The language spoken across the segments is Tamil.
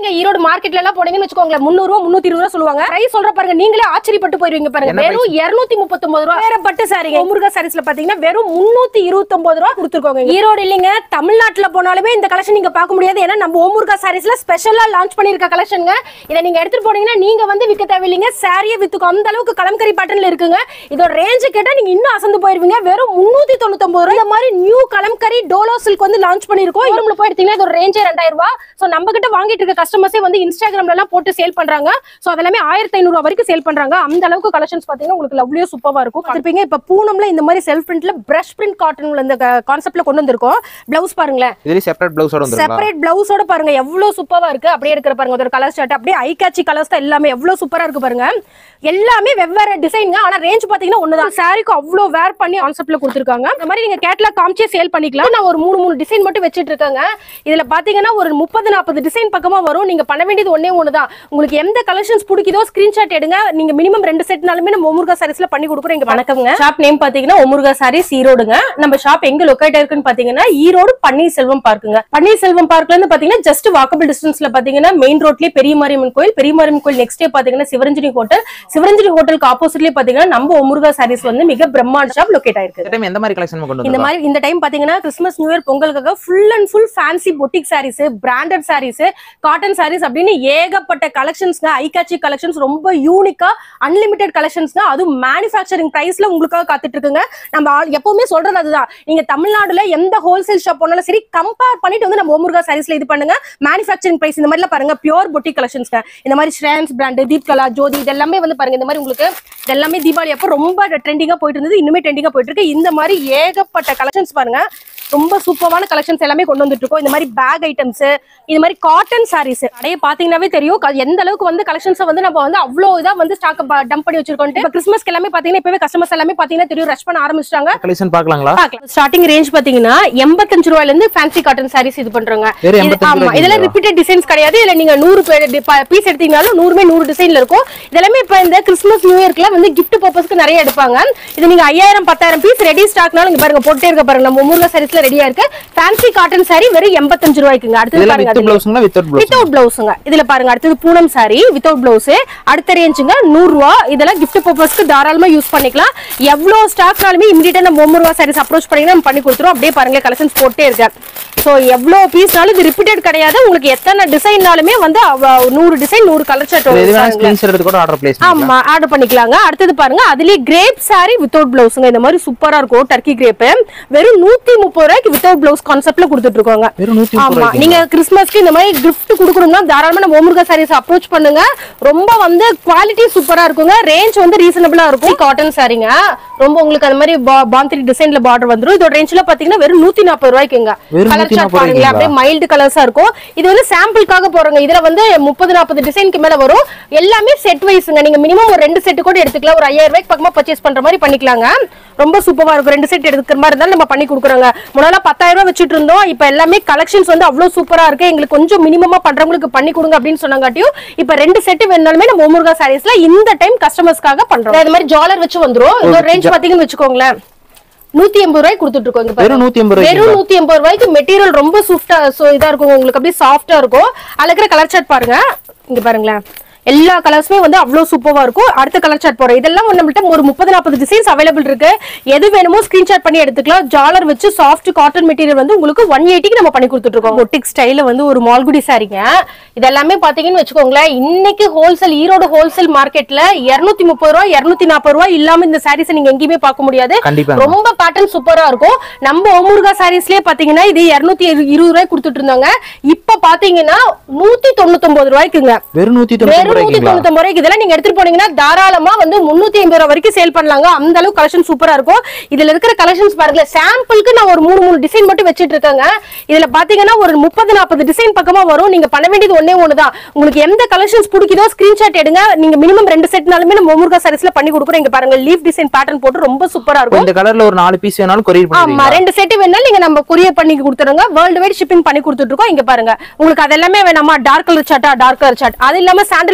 நீங்க ஈரோடு மார்க்கெட்ல எல்லாம் போனீங்கன்னு வச்சுக்கோங்களேன் முந்நூறு ரூபா முன்னூத்தி இருபது ரூபா சொல்லுவாங்க பிரைஸ் சொல்ற பாருங்க நீங்களே ஆச்சரியப்பட்டு போயிருவீங்க பாருங்க என்ன வெறும் இருநூத்தி முப்பத்தொன்பது ரூபா வேற பட்டு சாரிங்க முருகா சாரீஸ்ல பாத்தீங்கன்னா வெறும் முன்னூத்தி இருபத்தொன்பது ரூபா கொடுத்துருக்கோங்க ஈரோடு இல்லைங்க தமிழ்நாட்டுல போனாலுமே இந்த கலெக்ஷன் நீங்க பார்க்க முடியாது ஏன்னா நம்ம ஓமுருகா சாரீஸ்ல ஸ்பெஷலா லான்ச் பண்ணிருக்க கலெக்ஷனுங்க இதை நீங்க எடுத்துட்டு போனீங்கன்னா நீங்க வந்து விற்க தேவையில்லைங்க சாரியே வித்துக்கும் அந்த அளவுக்கு கலம்கரி பேட்டர்ன்ல இருக்குங்க இதோட ரேஞ்சு கேட்டா நீங்க இன்னும் அசந்து போயிருவீங்க வெறும் முன்னூத்தி தொண்ணூத்தொன்பது ரூபா இந்த மாதிரி நியூ கலம்கரி டோலோ சில்க் வந்து லான்ச் பண்ணிருக்கோம் ஷோரூம்ல போய் எடுத்தீங்கன்னா இதோட ரேஞ்சே ரெண்டாயிரம் ரூபாய் சோ நம்ம கிட்ட வாங்கிட்டு இருக்க கஸ்டமர்ஸே வந்து இன்ஸ்டாகிராம்ல எல்லாம் போட்டு சேல் பண்றாங்க சோ அதெல்லாமே ஆயிரத்தி ஐநூறு ரூபாய் வரைக்கும் சேல் பண்றாங்க அந்த அளவுக்கு கலெக்ஷன்ஸ் பாத்தீங்கன்னா உங்களுக்கு லவ்லியோ சூப்பரா இருக்கும் பார்த்திருப்பீங்க இப்ப பூனம்ல இந்த மாதிரி செல்ஃப் பிரிண்ட்ல பிரஷ் பிரிண்ட் காட்டன்ல இந்த கான்செப்ட்ல கொண்டு வந்திருக்கோம் பிளவுஸ் பாருங்களேன் இதுலயும் செப்பரேட் பிளவுஸோட வந்துருங்களா செப்பரேட் பிளவுஸோட பாருங்க எவ்வளவு சூப்பரா இருக்கு அப்படியே இருக்கிற பாருங்க ஒரு கலர் ஷர்ட் அப்படியே ஐ கேட்சி கலர்ஸ் தான் எல்லாமே எவ்வளவு சூப்பரா இருக்கு பாருங்க எல்லாமே வெவ்வேறு டிசைன்ங்க ஆனா ரேஞ்ச் பாத்தீங்கன்னா ஒண்ணுதான் சாரிக்கு அவ்வளவு வேர் பண்ணி கான்செப்ட்ல கொடுத்துருக்காங்க இந்த மாதிரி நீங்க கேட்லாக் காமிச்சே சேல் பண்ணிக்கலாம் நான் ஒரு மூணு மூணு டிசைன் மட்டும் வச்சிட்டு இருக்கேங்க இதுல பாத்தீங்கன்னா ஒரு முப்பது நாற்பது டிசைன் பக்கமா வரும் நீங்க பண்ண வேண்டியது ஒண்ணே ஒண்ணுதான் உங்களுக்கு எந்த கலெக்ஷன்ஸ் பிடிக்குதோ ஸ்கிரீன்ஷாட் எடுங்க நீங்க மினிமம் ரெண்டு செட்னாலுமே நம்ம ஒமுருகா சாரீஸ்ல பண்ணி கொடுக்குறோம் இங்க வணக்கம்ங்க ஷாப் நேம் பாத்தீங்கன்னா ஒமுருகா சாரீஸ் ஈரோடுங்க நம்ம ஷாப் எங்க லொக்கேட் இருக்குன்னு பாத்தீங்கன்னா ஈரோடு பன்னீர்செல்வம் பார்க்குங்க பன்னீர்செல்வம் பார்க்ல இருந்து பாத்தீங்கன்னா ஜஸ்ட் வாக்கபிள் டிஸ்டன்ஸ்ல பாத்தீங்கன்னா மெயின் ரோட்லயே பெரிய மாரியம்மன் கோயில் பெரிய மாரியம்மன் கோயில் நெக்ஸ்ட் டே பாத்தீங்கன்னா சிவரஞ்சனி ஹோட்டல் சிவரஞ்சனி ஹோட்டலுக்கு ஆப்போசிட்லயே பாத்தீங்கன்னா நம்ம ஒமுருகா சாரீஸ் வந்து மிக பிரம்மாண்ட ஷாப் லொக்கேட் ஆயிருக்கு இந்த டைம் எந்த மாதிரி கலெக்ஷன் கொண்டு இந்த வந்திருக்கோம் மாதிரி இந்த டைம் பாத்தீங்கன்னா கிறிஸ்மஸ் நியூ இயர் பொங்கலுக்காக full and full fancy boutique sarees branded sarees cotton sarees அப்படின்னு ஏகப்பட்ட கலெக்ஷன்ஸ்ங்க ஐகாச்சி கலெக்ஷன்ஸ் ரொம்ப யூனிக்கா அன்லிமிட்டெட் கலெக்ஷன்ஸ்ங்க அதுவும் மேனுஃபேக்சரிங் பிரைஸ்ல உங்களுக்காக காத்துட்டு இருக்குங்க நம்ம ஆல்- எப்பவுமே சொல்றது அதுதான் நீங்க தமிழ்நாடுல எந்த ஹோல்சேல் ஷாப் போனாலும் சரி கம்பேர் பண்ணிட்டு வந்து நம்ம ஓமுருகா சாரீஸ்ல இது பண்ணுங்க மேனுஃபேக்சரிங் பிரைஸ் இந்த மாதிரிலாம் பாருங்க பியூர் பொட்டிக் கலெக்ஷன்ஸ்ங்க இந்த மாதிரி ஸ்ரேன்ஸ் பிராண்ட் தீப் கலா ஜோதி இதெல்லாமே வந்து பாருங்க இந்த மாதிரி உங்களுக்கு இதெல்லாமே தீபாவளி அப்போ ரொம்ப ட்ரெண்டிங்கா போயிட்டு இருந்தது இன்னுமே ட்ரெண்டிங்கா போயிட்டு இருக்கு இந்த மாதிரி ஏகப்பட்ட கலெக்ஷன்ஸ் பாருங்க ரொம்ப சூப்பரான கலெக்ஷன்ஸ் எல்லாமே கொண்டு வந்துட்டு இருக்கோம் இந்த மாதிரி பேக் ஐட்டம்ஸ் இந்த மாதிரி காட்டன் சாரீஸ் கடையை பாத்தீங்கன்னாவே தெரியும் க- எந்த அளவுக்கு வந்து கலெக்ஷன்ஸ் வந்து நம்ம வந்து அவ்வளோ இதா வந்து ஸ்டாக் டம்ப் பண்ணி வச்சிருக்கோம் இப்போ கிறிஸ்மஸ்க்கு எல்லாமே பாத்தீங்கன்னா இப்பவே கஸ்டமர்ஸ் எல்லாமே பாத்தீங்கன்னா தெரியும் ரஷ் பண்ண ஆரம்பிச்சிட்டாங்க கலெக்ஷன் பார்க்கலாங்களா ஸ்டார்டிங் ரேஞ்ச் பாத்தீங்கன்னா எண்பத்தஞ்சு ரூபாயில இருந்து ஃபேன்சி காட்டன் சாரீஸ் இது பண்றாங்க வெறும் இது- 85 ஆமா ரூபாய்க்கு இதெல்லாம் இல்லையா? ரிப்பீட்டட் டிசைன்ஸ் கிடையாது இதுல நீங்க நூறு பீஸ் எடுத்தீங்கனாலும் நூறுமே நூறு டிசைன்ல இருக்கும் இதெல்லாமே இப்ப இந்த கிறிஸ்மஸ் நியூ இயர்க்குல வந்து கிஃப்ட் பர்பஸ்க்கு நிறைய எடுப்பாங்க இது நீங்க ஐயாயிரம் பத்தாயிரம் பீஸ் ரெடி ஸ்டாக்னாலும் இங்க பாருங்க போட்டே இருக்க பாருங்க நம்ம முருகா சாரீஸ்ல ரெடியா இருக்கு ஃபேன்சி காட்டன் சாரி வெறும் எண்பத்தஞ்சு ரூபாய்க்குங்க அடுத்தது இதெல்லாம் பாருங்க வித் அதுல. பிளவுஸ்ங்களா வித்தவுட் பிளவுஸ் வித்தவுட் பிளவுஸுங்க இதுல பாருங்க அடுத்தது பூனம் சாரி வித்தவுட் பிளவுஸ் அடுத்த ரேஞ்சுங்க நூறு ரூபா இதெல்லாம் gift பர்பஸ்க்கு தாராளமா யூஸ் பண்ணிக்கலாம் எவ்வளவு ஸ்டாக்னாலுமே இமிடியேட்டா நம்ம ஒன்பது ரூபா சாரீஸ் அப்ரோச் பண்ணீங்கன்னா நம்ம பண்ணி கொடுத்துருவோம் அப்படியே பாருங்க கலெக்ஷன்ஸ் போட்டே இருக்கேன் சோ எவ்வளவு பீஸ்னாலும் இது ரிப்பீட்டட் கிடையாது உங்களுக்கு எத்தனை டிசைன்னாலுமே வந்து அவ- நூறு டிசைன் நூறு கலர் ஷர்ட் எது வேணா ஸ்கிரீன்ஷாட் எடுத்து கூட ஆர்டர் பிளேஸ் பண்ணிக்கலாம் ஆமா ஆர்டர் பண்ணிக்கலாங்க அடுத்தது பாருங்க அதுலயே கிரேப் சாரி வித்தவுட் பிளவுஸ்ங்க இந்த மாதிரி சூப்பரா இருக்கும் டர்க்கி கிரேப் வெறும் நூத்தி முப்பது ரூபாய்க்கு வித்தவுட் பிளவுஸ் கான்செப்ட்ல கொடுத்துட்டு இருக்காங்க வெறும் நூத்தி முப்பது ஆமா ரூபாய்க்கு நீங்க கிறிஸ்மஸ்க்கு இந்த மாதிரி gift கொடுக்கணும்னா தாராளமா நம்ம ஓமுருகா சாரீஸ் அப்ரோச் பண்ணுங்க ரொம்ப வந்து குவாலிட்டி சூப்பரா இருக்குங்க ரேஞ்ச் வந்து ரீசனபிளா இருக்கும் காட்டன் சாரீங்க ரொம்ப உங்களுக்கு அந்த மாதிரி பாந்திரி டிசைன்ல பார்டர் வந்துரும் இதோட ரேஞ்ச்ல பாத்தீங்கன்னா வெறும் நூத்தி நாற்பது ரூபாய்க்குங்க வெறும் கலர் 140 சார்ட் பாருங்களேன் அப்படியே மைல்டு கலர்ஸா இருக்கும் இது வந்து சாம்பிளுக்காக போறோங்க இதுல வந்து முப்பது நாற்பது டிசைனுக்கு மேல வரும் எல்லாமே செட் வைஸுங்க நீங்க மினிமம் ஒரு ரெண்டு செட் கூட எடுத்துக்கலாம் ஒரு ஐயாயிரம் ரூபாய்க்கு பக்கமா பர்ச்சேஸ் பண்ற மாதிரி பண்ணிக்கலாங்க ரொம்ப சூப்பரா இருக்கும் ரெண்டு செட் எடுக்கிற மாதிரி இருந்தாலும் நம்ம பண்ணி கொடுக்குறோங்க முன்னால பத்தாயிரம் ரூபாய் வச்சுட்டு இருந்தோம் இப்ப எல்லாமே கலெக்ஷன்ஸ் வந்து அவ்வளவு சூப்பரா இருக்கு எங்களுக்கு கொஞ்சம் மினிமமா பண்றவங்களுக்கு பண்ணி கொடுங்க அப்படின்னு சொன்னாங்காட்டியும் இப்ப ரெண்டு செட் வேணாலுமே நம்ம ஓமுருகா சாரீஸ்ல இந்த டைம் கஸ்டமர்ஸ்க்காக பண்றோம் இது மாதிரி ஜாலர் வச்சு வந்துரும் இதோட ரேஞ்ச் பாத்தீங்கன்னு வச்சுக்கோங்களேன் நூத்தி எண்பது ரூபாய்க்கு கொடுத்துட்டு இருக்கோம் இங்க பாருங்க. வெறும் நூத்தி எண்பது ரூபாய்க்கு வெறும் நூத்தி எண்பது ரூபாய்க்கு மெட்டீரியல் ரொம்ப சாஃப்டா சோ இதா இருக்கும் உங்களுக்கு அப்படியே சாஃப்டா இருக்கும் அதுல இருக்கிற கலர் சார்ட் பாருங்க இங்க பாருங்களேன் எல்லா கலர்ஸுமே வந்து அவ்வளவு சூப்பரா இருக்கும் அடுத்த கலர் சார்ட் போறோம் இதெல்லாம் வந்து நம்மள்ட்ட ஒரு முப்பது நாற்பது டிசைன்ஸ் அவைலபிள் இருக்கு எது வேணுமோ ஸ்கிரீன்ஷாட் பண்ணி எடுத்துக்கலாம் ஜாலர் வச்சு சாஃப்ட் காட்டன் மெட்டீரியல் வந்து உங்களுக்கு ஒன் எயிட்டிக்கு நம்ம பண்ணி கொடுத்துட்டு இருக்கோம் பொட்டிக் ஸ்டைல வந்து ஒரு மால்குடி சாரிங்க இதெல்லாமே பாத்தீங்கன்னு வச்சுக்கோங்களேன் இன்னைக்கு ஹோல்சேல் ஈரோடு ஹோல்சேல் மார்க்கெட்ல இருநூத்தி முப்பது ரூபா இருநூத்தி நாற்பது ரூபா இல்லாம இந்த சாரீஸ் நீங்க எங்கேயுமே பார்க்க முடியாது கண்டிப்பா ரொம்ப பேட்டர்ன் சூப்பரா இருக்கும் நம்ம ஓமுருகா சாரீஸ்லயே பாத்தீங்கன்னா இது இருநூத்தி இருபது ரூபாய் கொடுத்துட்டு இருந்தாங்க இப்ப பாத்தீங்கன்னா நூத்தி தொண்ணூத்தி ஒன்பது ரூபாய்க்குங்க வெறும் நூத்தி தொண்ணூத்தி வெறும் நூத்தி ரூபாய்க்குங்களா தொண்ணூத்தி ரூபாய்க்கு இதெல்லாம் நீங்க எடுத்துட்டு போனீங்கன்னா தாராளமா வந்து முன்னூத்தி ஐம்பது ரூபாய் வரைக்கும் சேல் பண்ணலாங்க அந்த அளவுக்கு கலெக்ஷன் சூப்பரா இருக்கும் இதுல இருக்கிற கலெக்ஷன்ஸ் பாருங்களேன் சாம்பிளுக்கு நான் ஒரு மூணு மூணு டிசைன் மட்டும் வச்சிட்டு இருக்கேங்க இதுல பாத்தீங்கன்னா ஒரு முப்பது நாற்பது டிசைன் பக்கமா வரும் நீங்க பண்ண வேண்டியது ஒண்ணே ஒண்ணுதான் உங்களுக்கு எந்த கலெக்ஷன்ஸ் பிடிக்குதோ ஸ்கிரீன்ஷாட் எடுங்க நீங்க மினிமம் ரெண்டு செட்னாலுமே நம்ம முருகா சாரீஸ்ல பண்ணி கொடுக்குறோம் இங்க பாருங்க லீஃப் டிசைன் பேட்டர்ன் போட்டு ரொம்ப சூப்பரா இப்போ இருக்கும் இந்த கலர்ல ஒரு நாலு பீஸ் வேணாலும் கொரியர் ஆமா பண்ணுவீங்களா ரெண்டு செட் வேணாலும் நீங்க நம்ம கொரியர் பண்ணி கொடுத்துருங்க வேர்ல்டு வைட் ஷிப்பிங் பண்ணி கொடுத்துட்டு இருக்கோம் இங்க பாருங்க உங்களுக்கு அது எல்லாமே வேணாமா டார்க் கலர் சார்ட்டா டார்க் கலர் சார்ட் அது இல்லாம சாண்டில்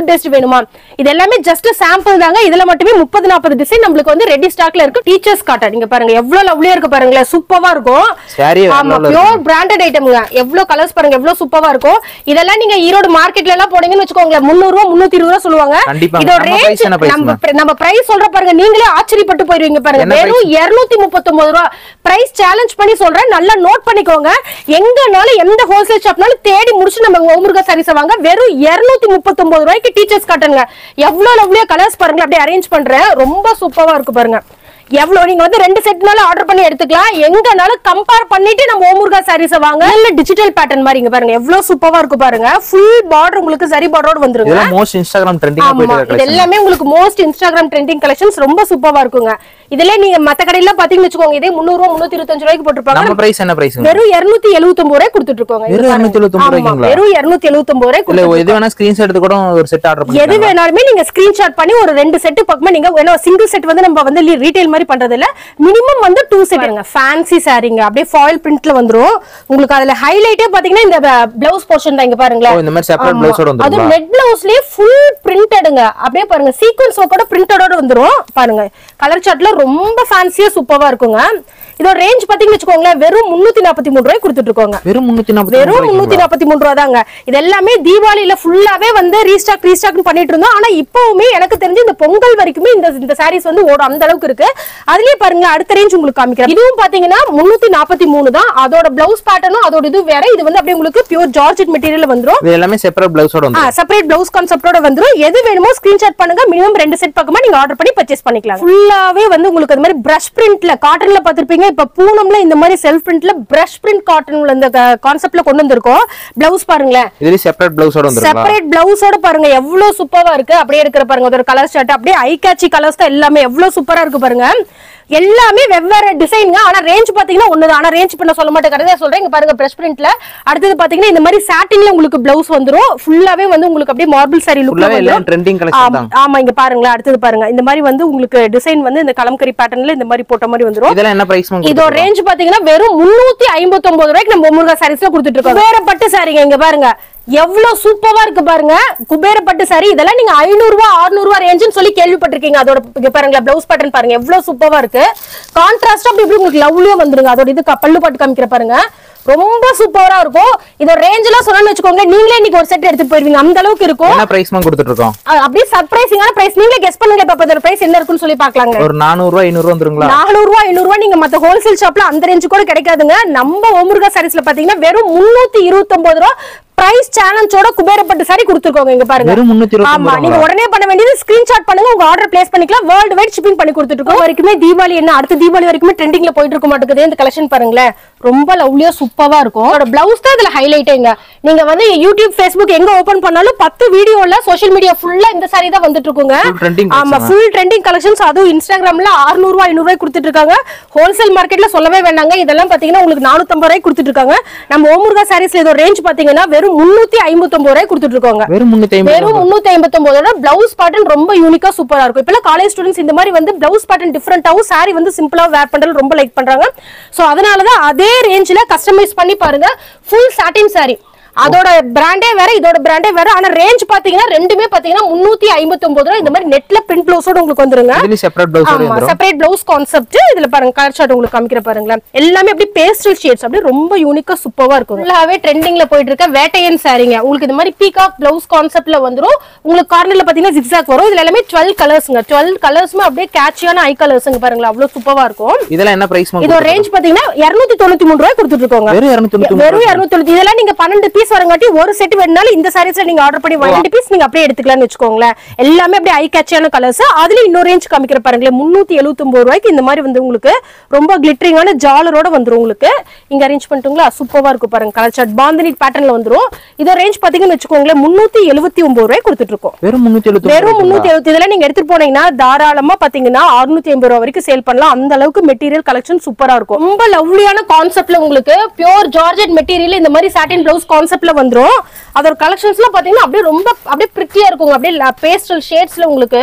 டேஸ்ட் வேணுமா இது எல்லாமே ஜஸ்ட் சாம்பிள் தாங்க இதுல மட்டுமே முப்பது நாற்பது டிசைன் நம்மளுக்கு வந்து ரெடி ஸ்டாக்ல இருக்கு டீச்சர்ஸ் காட்டன் நீங்க பாருங்க எவ்வளவு லவ்லியா இருக்கு பாருங்களேன் சூப்பரா இருக்கும் Saree வேற ஆமா level ல பியோர் பிராண்டட் ஐட்டம்ங்க எவ்வளவு கலர்ஸ் பாருங்க எவ்வளவு சூப்பரா இருக்கும் இதெல்லாம் நீங்க ஈரோடு மார்க்கெட்ல எல்லாம் போனீங்கன்னு வச்சுக்கோங்களேன் முந்நூறு ரூபா முன்னூத்தி இருபது ரூபா சொல்லுவாங்க கண்டிப்பாங்க. இதோட நம்ம ரேஞ்ச் price என்ன price நம்ம ma'am? pri- நம்ம பிரைஸ் சொல்ற பாருங்க நீங்களே ஆச்சரியப்பட்டு போயிருவீங்க பாருங்க என்ன வெறும் இருநூத்தி முப்பத்தொன்பது ரூபா பிரைஸ் சேலஞ்ச் பண்ணி சொல்றேன் நல்லா நோட் பண்ணிக்கோங்க எங்கனாலும் எந்த ஹோல்சேல் ஷாப்னாலும் தேடி முடிச்சு நம்ம ஓமுருகா சாரீஸ் வாங்க வெறும் இருநூத்தி முப்பத்தொன்பது ரூபாய்க்கு டீச்சர்ஸ் காட்டுங்க எவ்வளவு லவ்லியா கலர்ஸ் பாருங்க அப்படியே அரேஞ்ச் பண்றேன் ரொம்ப சூப்பரா இருக்கு பாருங்க எவ்வளவு நீங்க வந்து ரெண்டு செட்னாலும் ஆர்டர் பண்ணி எடுத்துக்கலாம் எங்கனாலும் கம்பேர் பண்ணிட்டு நம்ம ஓமுருகா சாரீஸ் வாங்க இல்ல டிஜிட்டல் பேட்டர்ன் மாதிரி இங்க பாருங்க எவ்வளவு சூப்பரா இருக்கு பாருங்க ஃபுல் பார்டர் உங்களுக்கு சரி பார்டரோட வந்துருங்க இதெல்லாம் மோஸ்ட் இன்ஸ்டாகிராம் ட்ரெண்டிங்கா ஆமா போயிட்டு இது இருக்க எல்லாமே உங்களுக்கு மோஸ்ட் இன்ஸ்டாகிராம் ட்ரெண்டிங் கலெக்ஷன்ஸ் ரொம்ப சூப்பரா இருக்குங்க இதுல நீங்க மத்த கடையில பாத்தீங்கன்னு வச்சுக்கோங்க இதே முந்நூறு ரூபா முன்னூத்தி இருபத்தஞ்சு ரூபாய்க்கு போட்டிருப்பாங்க நம்ம பிரைஸ் என்ன பிரைஸ் வெறும் இருநூத்தி எழுபத்தி ஒன்பது ரூபாய் கொடுத்துட்டு இருக்கோங்க இது வெறும் பாருங்க. 279 ஆமா, ரூபாய்க்குங்களா? வெறும் இருநூத்தி எழுபத்தி ஒன்பது ரூபாய் இல்ல கொடுத்துட்டு எது வேணா ஸ்கிரீன்ஷாட் எடுத்து கூட ஒரு செட் ஆர்டர் எது பண்ணி வேணாலுமே நீங்க ஸ்கிரீன்ஷாட் பண்ணி ஒரு ரெண்டு செட் பக்கமா நீங்க ஏன்னா சிங்கிள் செட் வந்து நம்ம வந்து ரீட்டைல் மாதிரி பண்றது இல்ல மினிமம் வந்து டூ செட் ஃபேன்சி சாரீங்க அப்படியே ஃபாயில் பிரிண்ட்ல வந்துரும் உங்களுக்கு அதுல ஹைலைட்டே பாத்தீங்கன்னா இந்த பிளவுஸ் போர்ஷன் தான் இங்க பாருங்களேன் ஓ இந்த மாதிரி செப்பரேட் ஆமா. ப்ளவுஸோட அது வந்துருங்களா நெட் பிளவுஸ்லயே ஃபுல் பிரிண்டடுங்க அப்படியே பாருங்க சீக்வன்ஸ் ஒர்க்கோட பிரிண்டடோட வந்துரும் பாருங்க கலர் சார்ட்ல ரொம்ப ஃபேன்சியா சூப்பரா இருக்குங்க இதோட ரேஞ்ச் பாத்தீங்கன்னு வச்சுக்கோங்களேன் வெறும் முன்னூத்தி நாற்பத்தி மூணு ரூபாய் கொடுத்துட்டு இருக்கோங்க வெறும் முன்னூத்தி நாற்பத்தி வெறும் முன்னூத்தி நாற்பத்தி மூணு ரூபா தாங்க இது எல்லாமே தீபாவளியில ஃபுல்லாவே வந்து ரீஸ்டாக் ரீஸ்டாக் பண்ணிட்டு இருந்தோம் ஆனா இப்பவுமே எனக்கு தெரிஞ்சு இந்த பொங்கல் வரைக்குமே இந்த இந்த சாரீஸ் வந்து ஓடும் அந்த அளவுக்கு இருக்கு அதுலயே பாருங்க அடுத்த ரேஞ்ச் உங்களுக்கு காமிக்கிறேன் இதுவும் பாத்தீங்கன்னா முன்னூத்தி நாற்பத்தி மூணு தான் அதோட பிளவுஸ் பேட்டர்னும் அதோட இது வேற இது வந்து அப்படியே உங்களுக்கு பியூர் ஜார்ஜெட் மெட்டீரியல் வந்துரும் இது எல்லாமே செப்பரேட் ப்ளவுஸோட வந்துரும் செப்பரேட் பிளவுஸ் கான்செப்டோட வந்துரும் எது வேணுமோ ஸ்கிரீன்ஷாட் பண்ணுங்க மினிமம் ரெண்டு செட் பக்கமா நீங்க ஆர்டர் பண்ணி பர்ச்சேஸ் பண்ணிக்கலாம் ஃபுல்லாவே வந்து உங்களுக்கு அது மாதிரி பிரஷ் பிரிண்ட்ல காட்டன்ல பாத்திருப்பீங்க இப்ப பூனம்ல இந்த மாதிரி செல்ஃப் பிரிண்ட்ல பிரஷ் பிரிண்ட் காட்டன்ல இந்த கான்செப்ட்ல கொண்டு வந்திருக்கோம் பிளவுஸ் பாருங்களேன் இதுலயே செப்பரேட் ப்ளவுஸோட வந்துருங்களா செப்பரேட் பிளவுஸோட பாருங்க எவ்வளவு சூப்பரா இருக்கு அப்படியே இருக்கிற பாருங்க ஒரு கலர் ஷர்ட் அப்படியே ஐ கேட்சி கலர்ஸ் தான் எல்லாமே எவ்வளவு சூப்பரா இருக்கு பாருங்க எல்லாமே வெவ்வேறு டிசைன்ங்க ஆனா ரேஞ்ச் பாத்தீங்கன்னா ஒண்ணுதான் ஆனா ரேஞ்ச் பண்ண சொல்ல மாட்டேன் கடைசியா சொல்றேன் இங்க பாருங்க பிரஷ் பிரிண்ட்ல அடுத்தது பாத்தீங்கன்னா இந்த மாதிரி சாட்டின்ல உங்களுக்கு பிளவுஸ் வந்துரும் ஃபுல்லாவே வந்து உங்களுக்கு அப்படியே மார்பிள் சாரி லுக்ல ஃபுல்லாவே எல்லாம் வந்துரும் ட்ரெண்டிங் கலெக்ஷன் ஆமா தான் ஆமா, இங்க பாருங்களேன் அடுத்தது பாருங்க இந்த மாதிரி வந்து உங்களுக்கு டிசைன் வந்து இந்த கலம்கரி பேட்டர்ன்ல இந்த மாதிரி போட்ட மாதிரி வந்துரும் இதெல்லாம் என்ன பிரைஸ் இதோட ரேஞ்ச் பாத்தீங்கன்னா வெறும் முன்னூத்தி ஐம்பத்தி ஒன்பது ரூபாய்க்கு நம்ம முருகா சாரீஸ்ல கொடுத்துட்டு இருக்கோம் வேற பட்டு சாரிங்க இங்க பாருங்க எவ்வளவு சூப்பரா இருக்கு பாருங்க குபேர பட்டு சாரி இதெல்லாம் நீங்க ஐநூறு ரூபாய் அறுநூறு ரூபாய் ரேஞ்சுன்னு சொல்லி கேள்விப்பட்டிருக்கீங்க அதோட இங்க பாருங்க பிளவுஸ் பேட்டர்ன் பாருங்க எவ்வளவு சூப்பரா இருக்கு கான்ட்ராஸ்ட் அப்படி இப்படி உங்களுக்கு லவ்லியா வந்துருங்க அதோட இது க- பல்லு பாட்டு காமிக்கிற பாருங்க ரொம்ப சூப்பரா இருக்கும் இதோட ரேஞ்ச் எல்லாம் சொன்னு வச்சுக்கோங்க நீங்களே இன்னைக்கு ஒரு செட் எடுத்துட்டு போயிருவீங்க அந்த அளவுக்கு இருக்கும் என்ன பிரைஸ் கொடுத்துட்டு இருக்கோம் அஹ் அப்படியே சர்ப்ரைசிங்கான பிரைஸ் நீங்களே கெஸ் பண்ணுங்க இப்ப இதோட பிரைஸ் என்ன இருக்குன்னு சொல்லி பாக்கலாங்க ஒரு நானூறு ரூபாய் ஐநூறு ரூபா வந்துருங்களா நானூறு ரூபாய் ஐநூறு ரூபாய் நீங்க மத்த ஹோல்சேல் ஷாப்ல அந்த ரேஞ்சு கூட கிடைக்காதுங்க நம்ம ஓமுருகா சாரீஸ்ல பாத்தீங்கன்னா வெறும் முன்னூத்தி இருபத்தி ஒன்பது ரூபா பிரைஸ் சேலஞ்சோட குபேரப்பட்டு சாரி கொடுத்துருக்கோங்க இங்க பாருங்க வெறும் முன்னூத்தி இருபத்தி ஆமா ஒன்பது நீங்க உடனே பண்ண வேண்டியது ஸ்கிரீன்ஷாட் பண்ணுங்க உங்க ஆர்டர் பிளேஸ் பண்ணிக்கலாம் வேர்ல்டு வைட் ஷிப்பிங் பண்ணி கொடுத்துட்டு இருக்கோம் வரைக்குமே தீபாவளி என்ன அடுத்த தீபாவளி வரைக்குமே ட்ரெண்டிங்ல போயிட்டு இருக்க மாட்டேங்குது இந்த கலெக்ஷன் பாருங்களேன் ரொம்ப லவ்லியா சூப்பரா இருக்கும் அதோட பிளவுஸ் தான் இதுல ஹைலைட்டேங்க நீங்க வந்து யூடியூப் ஃபேஸ்புக் எங்க ஓபன் பண்ணாலும் பத்து வீடியோல சோஷியல் மீடியா ஃபுல்லா இந்த சாரி தான் வந்துட்டு இருக்குங்க Full trending ஆமா collection. ஃபுல் ட்ரெண்டிங் கலெக்ஷன்ஸ் அதுவும் இன்ஸ்டாகிராம்ல 600 ரூபாய் ஐநூறு ரூபாய் கொடுத்துட்டு இருக்காங்க ஹோல்சேல் மார்க்கெட்ல சொல்லவே வேண்டாங்க இதெல்லாம் பாத்தீங்கன்னா உங்களுக்கு 450 ரூபாய் கொடுத்துட்டு இருக்காங்க நம்ம ஓமுருகா சாரீஸ்ல இதோட ரேஞ்ச் பாத்தீங்கன்னா வெறும் முன்னூத்தி ஐம்பத்தொன்பது ரூபாய் கொடுத்துட்டு இருக்காங்க வெறும் முன்னூத்தி ஐம்பது வெறும் முன்னூத்தி ஐம்பத்தொன்பதோட பிளவுஸ் பேட்டர்ன் ரொம்ப யூனிக்கா சூப்பரா இருக்கும் இப்ப காலேஜ் ஸ்டூடெண்ட்ஸ் இந்த மாதிரி வந்து பிளவுஸ் பேட்டர்ன் டிஃபரெண்டாவும் சாரி வந்து சிம்பிளா வேர் பண்றது ரொம்ப லைக் பண்றாங்க சோ அதனாலதான் அதே ரேஞ்ச்ல கஸ்டமைஸ் பண்ணி பாருங்க ஃபுல் சாட்டின் சாரி அதோட பிராண்டே வேற இதோட பிராண்டே வேற ஆனா ரேஞ்ச் பாத்தீங்கன்னா ரெண்டுமே பாத்தீங்கன்னா முன்னூத்தி ஐம்பத்தி ரூபா இந்த மாதிரி நெட்ல பிரிண்ட் பிளவுஸோட உங்களுக்கு வந்துருங்க இதுலயும் செப்பரேட் ப்ளவுஸோட ஆமா வந்துரும் செப்பரேட் பிளவுஸ் கான்செப்ட் இதுல பாருங்க கலர் ஷார்ட் உங்களுக்கு காமிக்கிற பாருங்களேன் எல்லாமே அப்படியே பேஸ்டல் ஷேட்ஸ் அப்படியே ரொம்ப யூனிக்கா சூப்பரா இருக்கும் ஃபுல்லாவே ட்ரெண்டிங்ல போயிட்டு இருக்க வேட்டையன் சாரிங்க உங்களுக்கு இந்த மாதிரி பீகாக் பிளவுஸ் கான்செப்ட்ல வந்துரும் உங்களுக்கு கார்னர்ல பாத்தீங்கன்னா ஜிக்ஸாக் வரும் இதுல எல்லாமே டுவெல் கலர்ஸ்ங்க டுவெல் கலர்ஸ்மே அப்படியே கேட்சியான ஐ கலர்ஸ்ங்க பாருங்களேன் அவ்வளவு சூப்பரா இருக்கும் இதெல்லாம் என்ன பிரைஸ் இதோட ரேஞ்ச் பாத்தீங்கன்னா இருநூத்தி தொண்ணூத்தி மூணு ரூபாய் கொடுத்துட்டு இருக்கோங்க வெறும் இருநூத்தி தொண்ணூத்தி வெறும் இருநூத்தி தொண்ணூத்தி இதெல்லாம் நீங்க பன்னெண்டு பீஸ் வரங்காட்டி ஒரு செட் வேணுனாலும் இந்த சாரீஸ்ல நீங்க ஆர்டர் பண்ணி ரெண்டு பீஸ் நீங்க அப்படியே எடுத்துக்கலாம்னு வச்சுக்கோங்களேன் எல்லாமே அப்படியே ஐ கேட்சியான கலர்ஸ் அதுல இன்னொரு ரேஞ்ச் காமிக்கிற பாருங்களேன் முன்னூத்தி எழுபத்தி ஒன்பது ரூபாய்க்கு இந்த மாதிரி வந்து உங்களுக்கு ரொம்ப கிளிட்டரிங்கான ஜாலரோட வந்துரும் உங்களுக்கு இங்க அரேஞ்ச் பண்ணிட்டுங்களா சூப்பரா இருக்கும் பாருங்க கலர் சார்ட் பாந்தினி பேட்டர்ன்ல வந்துரும் இதோ ரேஞ்ச் பாத்தீங்கன்னு வச்சுக்கோங்களேன் முன்னூத்தி எழுபத்தி ஒன்பது ரூபாய் கொடுத்துட்டு இருக்கோம் வெறும் முன்னூத்தி எழுபத்தி வெறும் முன்னூத்தி எழுபத்தி இதெல்லாம் நீங்க எடுத்துட்டு போனீங்கன்னா தாராளமா பாத்தீங்கன்னா அறுநூத்தி ஐம்பது ரூபா வரைக்கும் சேல் பண்ணலாம் அந்த அளவுக்கு மெட்டீரியல் கலெக்ஷன் சூப்பரா இருக்கும் ரொம்ப லவ்லியான கான்செப்ட்ல உங்களுக்கு பியோர் ஜார்ஜெட் மெட்டீரியல் இந்த மாதிரி சாட்டின் பிளவுஸ் கான்செப்ட்ல வந்துரும் அதோட கலெக்ஷன்ஸ்லாம் பாத்தீங்கன்னா அப்படியே ரொம்ப அப்படியே பிரிட்டியா இருக்குங்க அப்படியே பேஸ்டல் ஷேட்ஸ்ல உங்களுக்கு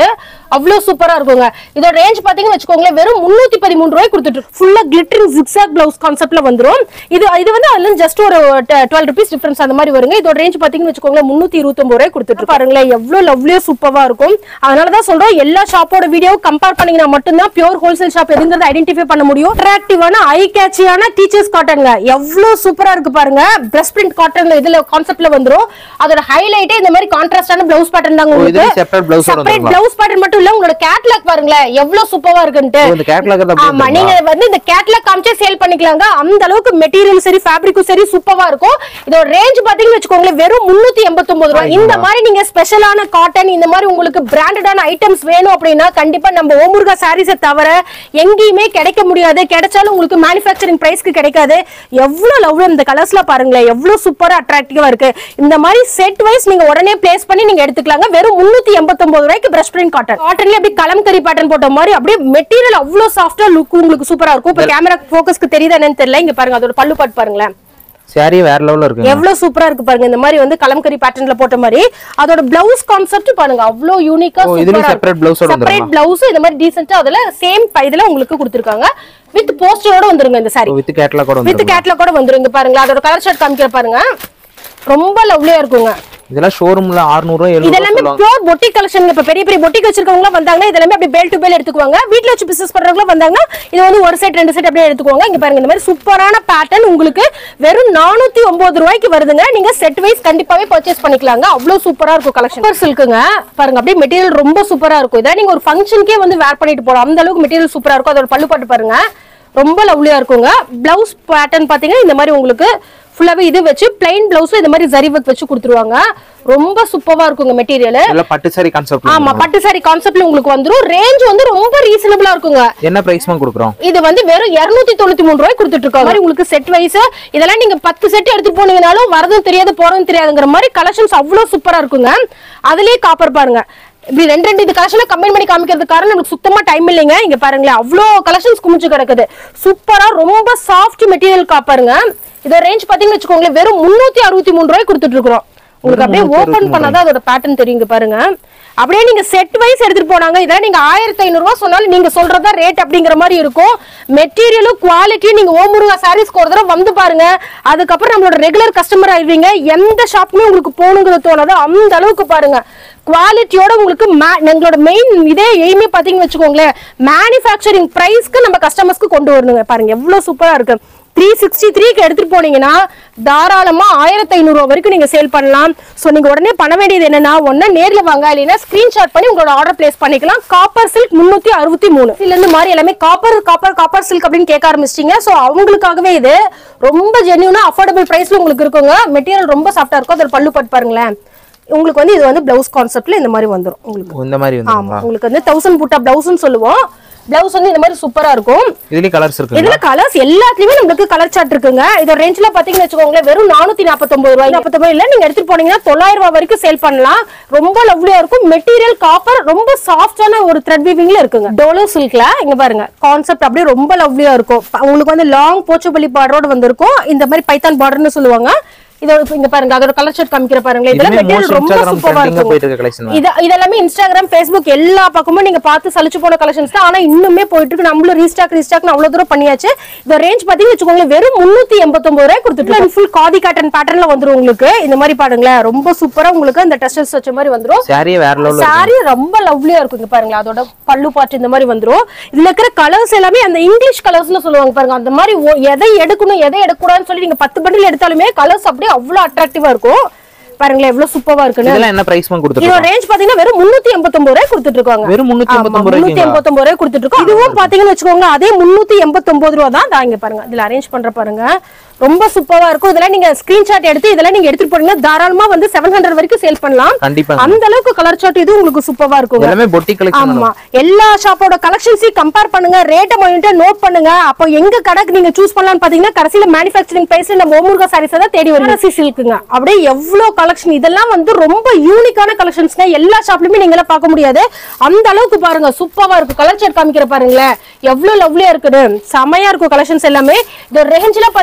அவ்வளவு சூப்பரா இருக்குங்க இதோட ரேஞ்ச் பாத்தீங்கன்னு வச்சுக்கோங்களேன் வெறும் முன்னூத்தி பதிமூணு ரூபாய் கொடுத்துட்டு ஃபுல்லா கிளிட்டரிங் ஜிக்ஸாக் பிளவுஸ் கான்செப்ட்ல வந்துரும் இது இது வந்து அதுல ஜஸ்ட் ஒரு டுவெல் ருபீஸ் டிஃபரன்ஸ் அந்த மாதிரி வருங்க இதோட ரேஞ்ச் பாத்தீங்கன்னு வச்சுக்கோங்களேன் முன்னூத்தி இருபத்தொன்பது ரூபாய் கொடுத்துட்டு பாருங்களேன் எவ்வளவு லவ்லியா சூப்பரா இருக்கும் அதனாலதான் சொல்றோம் எல்லா ஷாப்போட வீடியோ கம்பேர் பண்ணீங்கன்னா மட்டும்தான் பியூர் ஹோல்சேல் ஷாப் எதுங்கிறத ஐடென்டிஃபை பண்ண முடியும் அட்ராக்டிவான ஐ கேட்சியான டீச்சர்ஸ் காட்டன்ங்க எவ்வளவு சூப்பரா இருக்கு பாருங்க பிரஸ்ட் பிரிண்ட் காட்டன்ல இதுல கான்செப்ட்ல வந்துரும் அதோட ஹைலைட்டே இந்த மாதிரி கான்ட்ராஸ்டான பிளவுஸ் பேட்டர்ன் தாங்க ஓ, உங்களுக்கு இதுலயும் separate blouse ஓட செப்பரேட் வந்துருங்களா? பிளவுஸ் பேட்டர்ன் மட்டும் இல்ல உங்களோட கேட்லாக் பாருங்களேன் எவ்வளவு சூப்பரா இருக்குன்ட்டு ஓ, இந்த கேட்லாக் தான் அப்படி ஆமா நீங்க வந்து இந்த கேட்லாக் காமிச்சே சேல் பண்ணிக்கலாங்க அந்த அளவுக்கு மெட்டீரியல் சரி ஃபேப்ரிக்கும் சரி சூப்பரா இருக்கும் இதோட ரேஞ்ச் பாத்தீங்கன்னு வச்சுக்கோங்களேன் வெறும் முன்னூத்தி எண்பத்தொன்பது ரூபாய் இந்த மாதிரி நீங்க ஸ்பெஷலான காட்டன் இந்த மாதிரி உங்களுக்கு பிராண்டடான ஐட்டம்ஸ் வேணும் அப்படின்னா கண்டிப்பா நம்ம ஓமுருகா சாரீஸை தவிர எங்கேயுமே கிடைக்க முடியாது கிடைச்சாலும் உங்களுக்கு மேனுஃபேக்சரிங் பிரைஸ்க்கு கிடைக்காது எவ்வளவு லவ் இந்த கலர்ஸ்ல பாருங்களேன் எவ்வளவு சூப்பரா அட்ராக்டிவா இருக்கு இந்த மாதிரி செட் வைஸ் நீங்க உடனே பிளேஸ் பண்ணி நீங்க எடுத்துக்கலாங்க வெறும் முன்னூத்தி எண்பத்தொன்பது ரூபாய்க்கு பிரஷ் பிரிண்ட் காட்டன் காட்டன்ல அப்படி கலம்கரி பேட்டர்ன் போட்ட மாதிரி அப்படியே மெட்டீரியல் அவ்வளவு சாஃப்டா லுக் உங்களுக்கு சூப்பரா இருக்கும் இப்ப கேமரா போக்கஸ்க்கு தெரியுதா என்னன்னு தெரியல இங்க பாருங்க அதோட பல்லு பாட்டு பாருங்களேன் சாரி வேற லெவல்ல இருக்குங்க எவ்வளவு சூப்பரா இருக்கு பாருங்க இந்த மாதிரி வந்து கலம்கரி பேட்டர்ன்ல போட்ட மாதிரி அதோட பிளவுஸ் கான்செப்ட் பாருங்க அவ்வளவு யூனிக்கா ஓ, இதுலயும் separate blouse ஓட செப்பரேட் பிளவுஸ் இந்த மாதிரி டீசென்ட்டா அதுல சேம் இதுல உங்களுக்கு கொடுத்திருக்காங்க வித் போஸ்டரோட வந்துருங்க இந்த சாரி வித் கேட்லாக் கூட வித் வந்துரும் கேட்லாக் கூட வந்துருங்க பாருங்க அதோட கலர் ஷர்ட் காமிக்கிற பாருங்க ரொம்ப லவ்லியா இருக்குங்க இதெல்லாம் ஷோரூம்ல 600 ரூபாய் 700 இதெல்லாமே சொல்லுவாங்க பியூர் பொட்டிக் கலெக்ஷன் இப்ப பெரிய பெரிய பொட்டிக் வச்சிருக்கவங்க வந்தாங்கன்னா இதெல்லாமே அப்படியே பேல் டு பேல் எடுத்துக்குவாங்க வீட்ல வச்சு பிசினஸ் பண்றவங்க வந்தாங்கன்னா இது வந்து ஒரு செட் ரெண்டு செட் அப்படியே எடுத்துக்குவாங்க இங்க பாருங்க இந்த மாதிரி சூப்பரான பேட்டர்ன் உங்களுக்கு வெறும் நானூத்தி ஒன்பது ரூபாய்க்கு வருதுங்க நீங்க செட் வைஸ் கண்டிப்பாவே பர்ச்சேஸ் பண்ணிக்கலாங்க அவ்வளவு சூப்பரா இருக்கும் கலெக்ஷன் சூப்பர் சில்க்குங்க பாருங்க அப்படியே மெட்டீரியல் ரொம்ப சூப்பரா இருக்கும் இதை நீங்க ஒரு ஃபங்க்ஷனுக்கே வந்து வேர் பண்ணிட்டு போலாம் அந்த அளவுக்கு மெட்டீரியல் சூப்பரா இருக்கும் அதோட பல்லு பாட்டு பாருங்க ரொம்ப லவ்லியா இருக்குங்க பிளவுஸ் பேட்டர்ன் பாத்தீங்கன்னா இந்த மாதிரி உங்களுக்கு ஃபுல்லாவே இது வச்சு பிளைன் பிளவுஸ் இந்த மாதிரி ஜரி ஒர்க் வச்சு கொடுத்துருவாங்க ரொம்ப சூப்பரா இருக்குங்க மெட்டீரியல் இதெல்லாம் பட்டு சாரி கான்செப்ட் ஆமா பட்டு சாரி கான்செப்ட்ல உங்களுக்கு வந்துரும் ரேஞ்ச் வந்து ரொம்ப ரீசனபிளா இருக்குங்க என்ன பிரைஸ்மா கொடுக்குறோம் இது வந்து வெறும் 293 தொண்ணூத்தி மூணு ரூபாய் கொடுத்துட்டு இருக்காங்க மாதிரி உங்களுக்கு செட் வைஸ் இதெல்லாம் நீங்க பத்து செட் எடுத்துட்டு போனீங்கனாலும் வரதும் தெரியாது போறதும் தெரியாதுங்கிற மாதிரி கலெக்ஷன்ஸ் அவ்வளவு சூப்பரா இருக்குங்க அதுலயே காப்பர் பாருங்க இப்படி ரெண்டு ரெண்டு இது கலெக்ஷனை கம்பைன் பண்ணி காமிக்கிறது காரணம் நமக்கு சுத்தமா டைம் இல்லைங்க இங்க பாருங்களேன் அவ்வளோ கலெக்ஷன்ஸ் குமிச்சு கிடக்குது சூப்பரா ரொம்ப சாஃப்ட் மெட்டீரியல் காப்பாருங்க இதோட ரேஞ்ச் பாத்தீங்கன்னு வச்சுக்கோங்களேன் வெறும் முன்னூத்தி அறுபத்தி மூணு ரூபாய் கொடுத்துட்டு இருக்கிறோம் உங்களுக்கு அப்படியே ஓபன் பண்ணாதான் அதோட பேட்டர்ன் தெரியுங்க பாருங்க அப்படியே நீங்க செட் வைஸ் எடுத்துட்டு போனாங்க இதெல்லாம் நீங்க ஆயிரத்தி ஐநூறு ரூபாய் சொன்னாலும் நீங்க சொல்றதா ரேட் அப்படிங்கிற மாதிரி இருக்கும் மெட்டீரியலும் குவாலிட்டியும் நீங்க ஓமுருகா சாரீஸ்க்கு ஒரு தடவை வந்து பாருங்க அதுக்கப்புறம் நம்மளோட ரெகுலர் கஸ்டமர் ஆயிடுவீங்க எந்த ஷாப்புமே உங்களுக்கு போகணுங்கிறது தோணாது அந்த அளவுக்கு பாருங்க குவாலிட்டியோட உங்களுக்கு ma- எங்களோட மெயின் இதே எய்மே பாத்தீங்கன்னு வச்சுக்கோங்களேன் மேனுஃபேக்சரிங் பிரைஸ்க்கு நம்ம கஸ்டமர்ஸ்க்கு கொண்டு வரணுங்க பாருங்க எவ்வளவு சூப்பரா இருக்கு த்ரீ சிக்ஸ்டி த்ரீக்கு எடுத்துட்டு போனீங்கன்னா தாராளமா ஆயிரத்தி ஐநூறு ரூபா வரைக்கும் நீங்க சேல் பண்ணலாம் சோ நீங்க உடனே பண்ண வேண்டியது என்னன்னா ஒண்ணு நேர்ல வாங்க இல்லைன்னா ஸ்கிரீன்ஷாட் பண்ணி உங்களோட ஆர்டர் பிளேஸ் பண்ணிக்கலாம் காப்பர் சில்க் முன்னூத்தி அறுபத்தி மூணு இதுல இருந்து மாதிரி எல்லாமே காப்பர் காப்பர் காப்பர் சில்க் அப்படின்னு கேட்க ஆரம்பிச்சிட்டீங்க சோ அவங்களுக்காகவே இது ரொம்ப ஜென்யூனா அஃபோர்டபுள் பிரைஸ்ல உங்களுக்கு இருக்குங்க மெட்டீரியல் ரொம்ப சாஃப்டா இருக்கும் அதில் பல்லு பட்டு பாருங்களேன் உங்களுக்கு வந்து இது வந்து பிளவுஸ் கான்செப்ட்ல இந்த மாதிரி வந்துரும் உங்களுக்கு இந்த மாதிரி ஆமா வந்துருங்களா உங்களுக்கு வந்து தௌசண்ட் புட்டா பிளவுஸ்னு சொல்லுவோம் பிளவுஸ் வந்து இந்த மாதிரி சூப்பரா இருக்கும் இதுலயும் கலர்ஸ் இருக்குங்களா இதுல கலர்ஸ் எல்லாத்துலயுமே நம்மளுக்கு கலர் சார்ட் இருக்குங்க இதோட ரேஞ்ச்ல பாத்தீங்கன்னு வச்சுக்கோங்களேன் வெறும் நானூத்தி நாற்பத்தொன்பது ரூபாய் நாற்பத்தொன்பது இல்ல நீங்க எடுத்துட்டு போனீங்கன்னா தொள்ளாயிரம் ரூபாய் வரைக்கும் சேல் பண்ணலாம் ரொம்ப லவ்லியா இருக்கும் மெட்டீரியல் காப்பர் ரொம்ப சாஃப்டான ஒரு த்ரெட் வீவிங்ல இருக்குங்க டோலோ சில்க்ல இங்க பாருங்க கான்செப்ட் அப்படியே ரொம்ப லவ்லியா இருக்கும் ப- உங்களுக்கு வந்து லாங் போச்சபள்ளி பார்டரோட வந்திருக்கும் இந்த மாதிரி பைத்தான் பார்டர்னு சொல்லுவாங்க இதோட இப்ப இங்க பாருங்க அதோட கலர் ஷர்ட் காமிக்கிற பாருங்களேன் இதெல்லாம் இதுவுமே மெட்டீரியல் most ரொம்ப Instagram சூப்பரா trending ஆ போயிட்டு இருக்க இருக்கும் collection தான். இது இதெல்லாமே இன்ஸ்டாகிராம் ஃபேஸ்புக் எல்லா பக்கமும் நீங்க பார்த்து சலிச்சு போன கலெக்ஷன்ஸ் தான் ஆனா இன்னுமே போயிட்டு இருக்கு நம்மளும் ரீஸ்டாக் ரீஸ்டாக் அவ்வளவு தூரம் பண்ணியாச்சு இந்த ரேஞ்ச் பாத்தீங்கன்னு வச்சுக்கோங்களேன் வெறும் முன்னூத்தி எண்பத்தொன்பது ரூபாய் கொடுத்துட்டு ஃபுல் காதி காட்டன் பேட்டர்ன்ல வந்துரும் உங்களுக்கு இந்த மாதிரி பாருங்களேன் ரொம்ப சூப்பரா உங்களுக்கு அந்த டெஸ்டர்ஸ் வச்ச மாதிரி வந்துரும் சாரியே வேற லெவல்ல இருக்கு சாரி ரொம்ப லவ்லியா இருக்கும் இங்க பாருங்களேன் அதோட பல்லு பாட்டு இந்த மாதிரி வந்துரும் இதுல இருக்கிற கலர்ஸ் எல்லாமே அந்த இங்கிலீஷ் கலர்ஸ்னு சொல்லுவாங்க பாருங்க அந்த மாதிரி ஒ- எதை எடுக்கணும் எதை எடுக்கக்கூடாதுன்னு சொல்லி நீங்க பத்து பண்டில் எடுத்தாலுமே கலர்ஸ் அப்படியே அவ்வளவு அட்ராக்டிவா இருக்கும் பாருங்களேன் எவ்வளவு சூப்பரா இருக்குன்னு இதெல்லாம் என்ன பிரைஸ்மா இதோட கொடுத்துருக்கோம் ரேஞ்ச் பாத்தீங்கன்னா வெறும் முன்னூத்தி எண்பத்தொன்பது ரூபாய் கொடுத்துட்டு இருக்காங்க வெறும் 389 முன்னூத்தி ரூபாய்க்குங்களா? எண்பத்தொன்பது ரூபாய் கொடுத்துட்டு இருக்கோம் இதுவும் பாத்தீங்கன்னு வச்சுக்கோங்க அதே முன்னூத்தி எண்பத்தொன்பது ரூபா தான் இங்க பாருங்க இதுல அரேஞ்ச் பண்ற பாருங்க ரொம்ப சூப்பரா இருக்கும் இதெல்லாம் நீங்க ஸ்கிரீன்ஷாட் எடுத்து இதெல்லாம் நீங்க எடுத்துட்டு போனீங்கன்னா தாராளமா வந்து செவன் ஹண்ட்ரட் வரைக்கும் சேல் பண்ணலாம் கண்டிப்பா அந்த அளவுக்கு கலர் சார்ட் இது உங்களுக்கு சூப்பரா இருக்கும் எல்லாமே பொட்டி கலெக்ஷன் ஆமா எல்லா ஷாப்போட கலெக்ஷன்ஸையும் கம்பேர் பண்ணுங்க ரேட்டை மானிட்டா நோட் பண்ணுங்க அப்போ எங்க கடைக்கு நீங்க சூஸ் பண்ணலாம்னு பாத்தீங்கன்னா கடைசியில மேனுஃபேக்சரிங் பிரைஸ்ல நம்ம ஓமுருகா சாரீஸ் தான் தேடி வரும் அரசி சில்க்குங்க அப்படியே எவ்வளவு கலெக்ஷன் இதெல்லாம் வந்து ரொம்ப யூனிக்கான கலெக்ஷன்ஸ்ங்க எல்லா ஷாப்லயுமே நீங்க எல்லாம் பார்க்க முடியாது அந்த அளவுக்கு பாருங்க சூப்பரா இருக்கும் கலர் சார்ட் காமிக்கிற பாருங்களேன் எவ்வளவு லவ்லியா இருக்குது செமையா இருக்கும் கலெக்ஷன்ஸ் எல்லாமே இந்த ரேஞ்ச்ல பாத்தீங்கன்னா வெறும்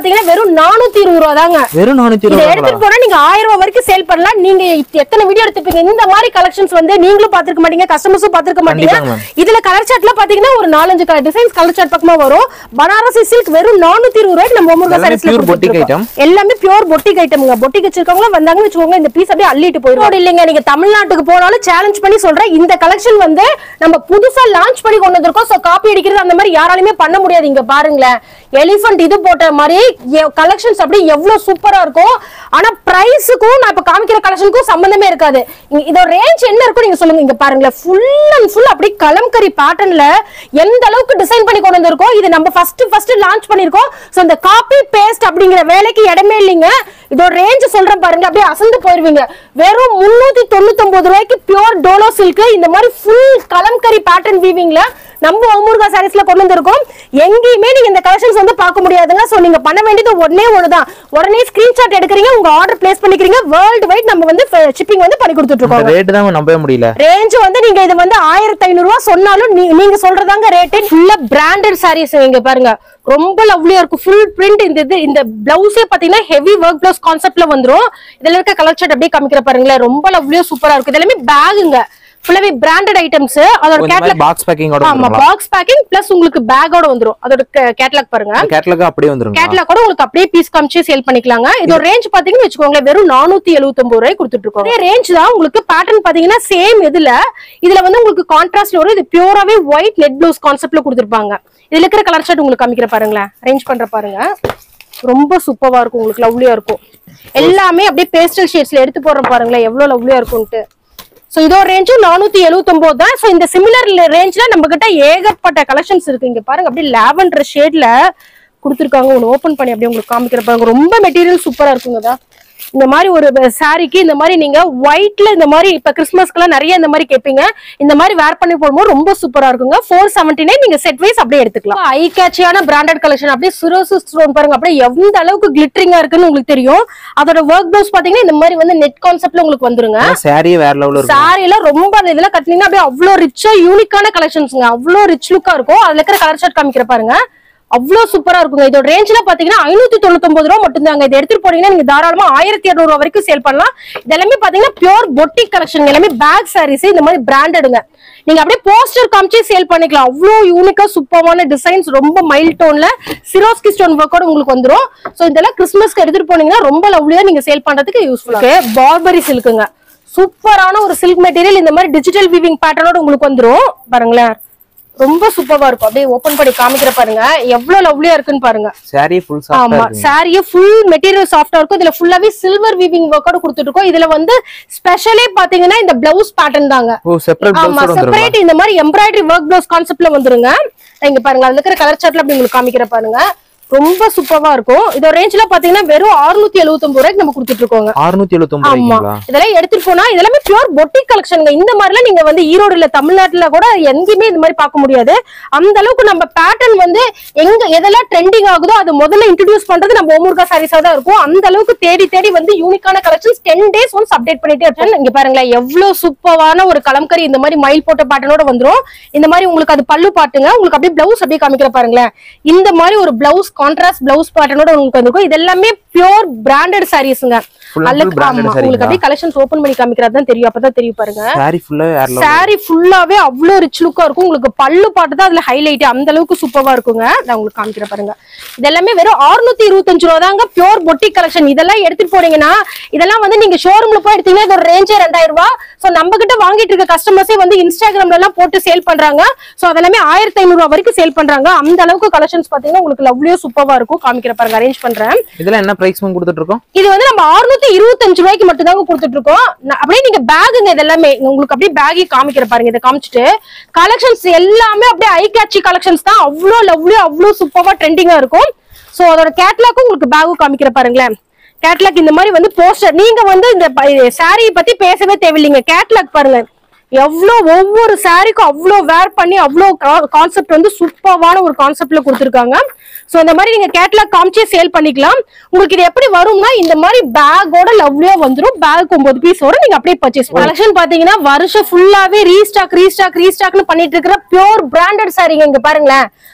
வெறும் நானூத்தி இருபது ரூபா தாங்க வெறும் நானூத்தி இதை இருபது எடுத்துட்டு போனா நீங்க ஆயிரம் ரூபாய் வரைக்கும் சேல் பண்ணலாம் நீங்க இப்ப எத்தனை வீடியோ எடுத்துப்பீங்க இந்த மாதிரி கலெக்ஷன்ஸ் வந்து நீங்களும் பாத்துருக்க மாட்டீங்க கஸ்டமர்ஸும் பாத்துருக்க மாட்டீங்க கண்டிப்பாங்க இதுல கலர் சார்ட்ல பாத்தீங்கன்னா ஒரு நாலஞ்சு கலர் டிசைன்ஸ் கலர் சார்ட் பக்கமா வரும் பனாரசி சில்க் வெறும் நானூத்தி இருபது ரூபாய்க்கு நம்ம ஒமுருகா எல்லாமே சாரீஸ்ல pure boutique item. எல்லாமே பியூர் பொட்டிக் ஐட்டம்ங்க பொட்டிக் வச்சிருக்கவங்க வந்தாங்கன்னு வச்சுக்கோங்க இந்த பீஸ் அப்படியே அள்ளிட்டு போயிடும் இல்லைங்க நீங்க தமிழ்நாட்டுக்கு போனாலும் சேலஞ்ச் பண்ணி சொல்றேன் இந்த கலெக்ஷன் வந்து நம்ம புதுசா லான்ச் பண்ணி கொண்டு வந்திருக்கோம் சோ காப்பி அடிக்கிறது அந்த மாதிரி யாராலுமே பண்ண முடியாது இங்க பாருங்களேன் எலிஃபண்ட் இது போட்ட மாதிரி கலெக்ஷன்ஸ் அப்படியே எவ்வளவு சூப்பரா இருக்கும் ஆனா பிரைஸுக்கும் நான் இப்ப காமிக்கிற கலெக்ஷனுக்கும் சம்பந்தமே இருக்காது இங்க- இதோட ரேஞ்ச் என்ன இருக்கும் நீங்க சொல்லுங்க இங்க பாருங்களேன் ஃபுல் அண்ட் ஃபுல் அப்படியே கலம்கரி பேட்டர்ன்ல எந்த அளவுக்கு டிசைன் பண்ணி கொண்டு வந்திருக்கோம் இது நம்ம ஃபர்ஸ்ட் ஃபர்ஸ்ட் லான்ச் பண்ணிருக்கோம் சோ இந்த காப்பி பேஸ்ட் அப்படிங்கிற வேலைக்கு இடமே இல்லைங்க இதோட ரேஞ்ச் சொல்றேன் பாருங்க அப்படியே அசந்து போயிருவீங்க வெறும் முன்னூத்தி தொண்ணூத்தி ஒன்பது ரூபாய்க்கு பியூர் டோலோ சில்க் இந்த மாதிரி ஃபுல் கலம்கரி பேட்டர்ன் வீவிங்ல நம்ம ஒமுருகா சாரீஸ்ல கொண்டு வந்திருக்கோம் எங்கேயுமே நீங்க இந்த கலெக்ஷன்ஸ் வந்து பார்க்க முடியாதுங்க சோ நீங்க பண்ண வேண்டியது ஒண்ணே ஒண்ணுதான் உடனே ஸ்கிரீன்ஷாட் எடுக்கிறீங்க உங்க ஆர்டர் பிளேஸ் பண்ணிக்கிறீங்க வேர்ல்டு வைட் நம்ம வந்து ஷிப்பிங் வந்து பண்ணி கொடுத்துட்டு இருக்கோம் இந்த ரேட்டு தான் நம்பவே முடியல ரேஞ்ச் வந்து நீங்க இது வந்து ஆயிரத்தி ஐநூறு ரூபாய் சொன்னாலும் நீ- நீங்க சொல்றதாங்க ரேட்டு ஃபுல்லா பிராண்டட் சாரீஸ் இங்க பாருங்க ரொம்ப லவ்லியா இருக்கும் ஃபுல் பிரிண்ட் இந்த இது இந்த பிளவுஸே பாத்தீங்கன்னா ஹெவி ஒர்க் பிளவுஸ் கான்செப்ட்ல வந்துரும் இதுல இருக்க கலர் ஷர்ட் அப்படியே காமிக்கிற பாருங்களேன் ரொம்ப லவ்லியா சூப்பரா இருக்கும் இது எல்லாமே பேகுங்க ஃபுல்லாவே பிராண்டட் ஐட்டம்ஸ் அதோட இந்த மாதிரி கேட்லாக் பாக்ஸ் பேக்கிங்கோட ஆமா வந்துருங்களா பாக்ஸ் பேக்கிங் பிளஸ் உங்களுக்கு பேக்கோட வந்துரும் அதோட கேட்லாக் பாருங்க கேட்லாக் அப்படியே வந்துருங்களா கேட்லாக் கூட உங்களுக்கு அப்படியே பீஸ் காமிச்சு சேல் பண்ணிக்கலாங்க இதோட ரேஞ்ச் பாத்தீங்கன்னு வச்சுக்கோங்களேன் வெறும் நானூத்தி எழுபத்தி ஒன்பது ரூபாய் கொடுத்துட்டு இருக்கோம் இதே ரேஞ்ச் தான் உங்களுக்கு பேட்டர்ன் பாத்தீங்கன்னா சேம் இதுல இதுல வந்து உங்களுக்கு கான்ட்ராஸ்ட் வரும் இது பியூராவே ஒயிட் நெட் ப்ளவுஸ் கான்செப்ட்ல கொடுத்துருப்பாங்க இதுல இருக்கிற கலர் ஷர்ட் உங்களுக்கு காமிக்கிற பாருங்களேன் அரேஞ்ச் பண்ற பாருங்க ரொம்ப சூப்பரா இருக்கும் உங்களுக்கு லவ்லியா இருக்கும் எல்லாமே அப்படியே பேஸ்டல் ஷேட்ஸ்ல எடுத்து போடுற பாருங்களேன் எவ்வளவு லவ்லியா இருக்கும்ட்டு சோ இதோட ரேஞ்சும் நானூத்தி எழுவத்தொன்பது தான் சோ இந்த சிமிலர் ரேஞ்ச்ல நம்ம கிட்ட ஏகப்பட்ட கலெக்ஷன்ஸ் இருக்கு இங்க பாருங்க அப்படியே லாவெண்டர் ஷேட்ல கொடுத்துருக்காங்க ஒன்று ஓபன் பண்ணி அப்படியே உங்களுக்கு காமிக்கிற பாருங்க ரொம்ப மெட்டீரியல் சூப்பரா இருக்குங்கதா இந்த மாதிரி ஒரு சாரிக்கு இந்த மாதிரி நீங்க ஒயிட்ல இந்த மாதிரி இப்ப கிறிஸ்மஸ்க்குலாம் நிறைய இந்த மாதிரி கேட்பீங்க இந்த மாதிரி வேர் பண்ணி போடும்போது ரொம்ப சூப்பரா இருக்குங்க ஃபோர் செவன்டி நைன் நீங்க செட் வைஸ் அப்படியே எடுத்துக்கலாம் ஐ கேட்சியான பிராண்டட் கலெக்ஷன் அப்படியே சிரோசு ஸ்டோன் பாருங்க அப்படியே எந்த அளவுக்கு கிளிட்டரிங்கா இருக்குன்னு உங்களுக்கு தெரியும் அதோட ஒர்க் ப்ளவுஸ் பாத்தீங்கன்னா இந்த மாதிரி வந்து நெட் கான்செப்ட்ல உங்களுக்கு வந்துருங்க சாரியே வேற லெவல்ல இருக்கும் சாரில ரொம்ப அந்த இதெல்லாம் கட்டினீங்கன்னா அப்படியே அவ்வளோ ரிச்சா யூனிக்கான கலெக்ஷன்ஸ்ங்க அவ்வளோ ரிச் லுக்கா இருக்கும் அதுல இருக்கிற கலர் ஷர்ட் காமிக்கிற பாருங்க அவ்வளோ சூப்பரா இருக்குங்க இதோட ரேஞ்ச்ல பாத்தீங்கன்னா ஐநூத்தி தொண்ணூத்தொன்பது ரூபா மட்டும் தாங்க இதை எடுத்துட்டு போனீங்கன்னா நீங்க தாராளமா ஆயிரத்தி இருநூறு ரூபா வரைக்கும் சேல் பண்ணலாம் இது எல்லாமே பாத்தீங்கன்னா பியூர் பொட்டிக் கலெக்ஷன் எல்லாமே பேக் சாரீஸ் இந்த மாதிரி பிராண்டடுங்க நீங்க அப்படியே போஸ்டர் காமிச்சு சேல் பண்ணிக்கலாம் அவ்வளோ யூனிக்கா சூப்பரான டிசைன்ஸ் ரொம்ப மைல் டோன்ல சிரோஸ்கி ஸ்டோன் ஒர்க்கோட உங்களுக்கு வந்துரும் சோ இதெல்லாம் கிறிஸ்மஸ்க்கு எடுத்துட்டு போனீங்கன்னா ரொம்ப லவ்லியா நீங்க சேல் பண்றதுக்கு யூஸ்ஃபுல்லா பார்பரி சில்க்குங்க சூப்பரான ஒரு சில்க் மெட்டீரியல் இந்த மாதிரி டிஜிட்டல் வீவிங் பேட்டர்னோட உங்களுக்கு வந்துரும் பாருங்களேன் ரொம்ப சூப்பரா இருக்கும் அப்படியே ஓபன் பண்ணி காமிக்கிற பாருங்க எவ்வளவு லவ்லியா இருக்குன்னு பாருங்க சாரியே ஃபுல் சாஃப்டா ஆமா இருக்குங்க சாரியே ஃபுல் மெட்டீரியல் சாஃப்டா இருக்கும் இதுல ஃபுல்லாவே சில்வர் வீவிங் ஒர்க்கோட கொடுத்துட்டு இருக்கோம் இதுல வந்து ஸ்பெஷலே பாத்தீங்கன்னா இந்த பிளவுஸ் பேட்டர்ன் தாங்க ஓ செப்பரேட் ஆமா ப்ளவுஸோட வந்துருங்களா செப்பரேட் இந்த மாதிரி எம்ப்ராய்டரி ஒர்க் ப்ளவுஸ் கான்செப்ட்ல வந்துருங்க இங்க பாருங்க அதுல இருக்கிற கலர் சார்ட்ல அப்படி உங்களுக்கு காமிக்கிற பாருங்க ரொம்ப சூப்பரா இருக்கும் இதோட ரேஞ்ச்ல பாத்தீங்கன்னா வெறும் 679 எழுபத்தொன்பது ரூபாய்க்கு நம்ம கொடுத்துட்டு இருக்கோங்க அறுநூத்தி எழுபத்தி ஆமா ஒன்பது இதெல்லாம் எடுத்துட்டு போனா இதெல்லாமே பியூர் பொட்டிக் கலெக்ஷனுங்க இந்த மாதிரிலாம் நீங்க வந்து ஈரோடு இல்ல தமிழ்நாட்டுல கூட எங்கேயுமே இந்த மாதிரி பார்க்க முடியாது அந்த அளவுக்கு நம்ம பேட்டர்ன் வந்து எங்க எதெல்லாம் ட்ரெண்டிங் ஆகுதோ அது முதல்ல இன்ட்ரடியூஸ் பண்றது நம்ம ஓமுருகா சாரீஸா தான் இருக்கும் அந்த அளவுக்கு தேடி தேடி வந்து யூனிக்கான collections ten days once update பண்ணிட்டே இருக்கேன் இங்க பாருங்களேன் எவ்வளவு சூப்பரான ஒரு கலம்கரி இந்த மாதிரி மயில் போட்ட பேட்டர்னோட வந்துரும் இந்த மாதிரி உங்களுக்கு அது பல்லு பாட்டுங்க உங்களுக்கு அப்படியே பிளவுஸ் அப்படியே காமிக்கிற பாருங்களேன் இந்த மாதிரி ஒரு பிளவுஸ் கான்ட்ராஸ்ட் பிளவுஸ் பேட்டர்னோட உங்களுக்கு வந்திருக்கும் இது எல்லாமே பியூர் பிராண்டட் சாரீஸ்ங்க Full and full branded saree உங்களுக்கு ங்களா? அப்படியே கலெக்ஷன்ஸ் ஓபன் பண்ணி காமிக்கிறது தான் தெரியும் அப்பதான் தெரியும் பாருங்க சாரி ஃபுல்லா வேற லெவல் சாரி ஃபுல்லாவே அவ்வளவு ரிச் லுக்கா இருக்கும் உங்களுக்கு பல்லு பாட்டு தான் அதுல ஹைலைட் அந்த அளவுக்கு சூப்பரா இருக்குங்க நான் உங்களுக்கு காமிக்கிறேன் பாருங்க இதெல்லாமே வெறும் 625 இருபத்தஞ்சு ரூபா தாங்க பியூர் பொட்டிக் கலெக்ஷன் இதெல்லாம் எடுத்துட்டு போனீங்கன்னா இதெல்லாம் வந்து நீங்க ஷோரூம்ல போய் எடுத்தீங்கன்னா இதோட ரேஞ்சே ரெண்டாயிரம் ரூபாய் சோ நம்ம கிட்ட வாங்கிட்டு இருக்க கஸ்டமர்ஸே வந்து இன்ஸ்டாகிராம்ல எல்லாம் போட்டு சேல் பண்றாங்க சோ அதெல்லாமே ஆயிரத்தி ஐநூறு ரூபாய் வரைக்கும் சேல் பண்றாங்க அந்த அளவுக்கு கலெக்ஷன்ஸ் பாத்தீங்கன்னா உங்களுக்கு லவ்லியோ சூப்பரா இருக்கும் காமிக்கிற பாருங்க அரேஞ்ச் பண்றேன் இதெல்லாம் என்ன பிரைஸ் கொடுத்துட்டு இருக்கோம் இது வந்து நம்ம 625 இருபத்தஞ்சு ரூபாய்க்கு மட்டும் தாங்க கொடுத்துட்டு இருக்கோம் ந- அப்படியே நீங்க பேகுங்க இது எல்லாமே உங்களுக்கு அப்படியே பேகி காமிக்கிற பாருங்க இதை காமிச்சிட்டு கலெக்ஷன்ஸ் எல்லாமே அப்படியே ஐ கேட்சி கலெக்ஷன்ஸ் தான் அவ்வளோ லவ்லியோ அவ்வளோ சூப்பரா ட்ரெண்டிங்கா இருக்கும் சோ அதோட கேட்லாக்கும் உங்களுக்கு பேகும் காமிக்கிற பாருங்களேன் கேட்லாக் இந்த மாதிரி வந்து போஸ்டர் நீங்க வந்து இந்த சாரியை பத்தி பேசவே தேவையில்லைங்க கேட்லாக் பாருங்க எவ்வளோ ஒவ்வொரு சாரிக்கும் அவ்வளோ வேர் பண்ணி அவ்வளோ கான்செப்ட் வந்து சூப்பரான ஒரு கான்செப்ட்ல கொடுத்துருக்காங்க ஸோ இந்த மாதிரி நீங்க கேட்லாக் காமிச்சே சேல் பண்ணிக்கலாம் உங்களுக்கு இது எப்படி வரும்னா இந்த மாதிரி பேக்கோட லவ்லியா வந்துரும் பேக் ஒன்பது பீஸோட நீங்க அப்படியே பர்ச்சேஸ் கலெக்ஷன் பாத்தீங்கன்னா வருஷம் ஃபுல்லாவே ரீஸ்டாக் ரீஸ்டாக் ரீஸ்டாக்னு பண்ணிட்டு இருக்கிற பியூர் பிராண்டட் சாரிங்க இங்க பாருங்களேன்